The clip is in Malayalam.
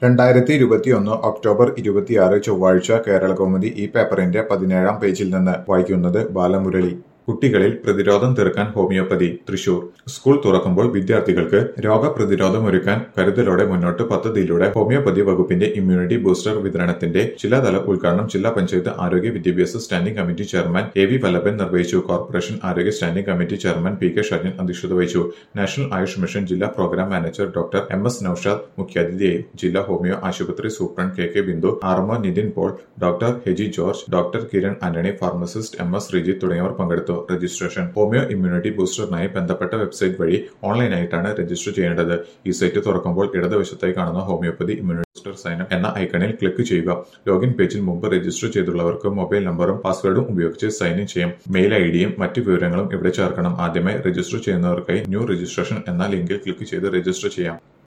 രണ്ടായിരത്തി ഇരുപത്തിയൊന്ന് ഒക്ടോബർ ഇരുപത്തിയാറ് ചൊവ്വാഴ്ച കേരളകൗമുദി ഈ പേപ്പറിന്റെ പതിനേഴാം പേജിൽ നിന്ന് വായിക്കുന്നത് ബാലമുരളി കുട്ടികളിൽ പ്രതിരോധം തീർക്കാൻ ഹോമിയോപ്പതി തൃശൂർ സ്കൂൾ തുറക്കുമ്പോൾ വിദ്യാർത്ഥികൾക്ക് രോഗപ്രതിരോധമൊരുക്കാൻ കരുതലോടെ മുന്നോട്ട് പദ്ധതിയിലൂടെ ഹോമിയോപ്പതി വകുപ്പിന്റെ ഇമ്മ്യൂണിറ്റി ബൂസ്റ്റർ വിതരണത്തിന്റെ ജില്ലാതല ഉദ്ഘാടനം ജില്ലാ പഞ്ചായത്ത് ആരോഗ്യ വിദ്യാഭ്യാസ standing committee chairman A V Vallabhan നിർവഹിച്ചു കോർപ്പറേഷൻ ആരോഗ്യ standing committee chairman P K Sharjan അധ്യക്ഷത വഹിച്ചു നാഷണൽ ആയുഷ് മിഷൻ ജില്ലാ program manager doctor M S Noushad മുഖ്യാതിഥിയായി ജില്ലാ ഹോമിയോ ആശുപത്രി superintendent K K Bindu R M O Nithin Paul doctor Heji George doctor Kiran Antony pharmacist M S Rijith തുടങ്ങിയവർ പങ്കെടുത്തു രജിസ്ട്രേഷൻ ഹോമിയോ ഇമ്മ്യൂണിറ്റി ബൂസ്റ്ററിനായി ബന്ധപ്പെട്ട വെബ്സൈറ്റ് വഴി ഓൺലൈനായിട്ടാണ് രജിസ്റ്റർ ചെയ്യേണ്ടത് ഈ സൈറ്റ് തുറക്കുമ്പോൾ ഇടതുവശത്തായി കാണുന്ന ഹോമിയോപ്പതി ഇമ്മ്യൂണിറ്റി ബൂസ്റ്റർ സൈനം എന്ന ഐക്കണിൽ ക്ലിക്ക് ചെയ്യുക ലോഗിൻ പേജിൽ മുമ്പ് രജിസ്റ്റർ ചെയ്തുള്ളവർക്ക് മൊബൈൽ നമ്പറും പാസ്വേഡും ഉപയോഗിച്ച് സൈൻ ഇൻ ചെയ്യാം മെയിൽ ഐ ഡിയും മറ്റ് വിവരങ്ങളും ഇവിടെ ചേർക്കണം ആദ്യമായി രജിസ്റ്റർ ചെയ്യുന്നവർക്കായി ന്യൂ രജിസ്ട്രേഷൻ എന്ന ലിങ്കിൽ ക്ലിക്ക് ചെയ്ത് രജിസ്റ്റർ ചെയ്യാം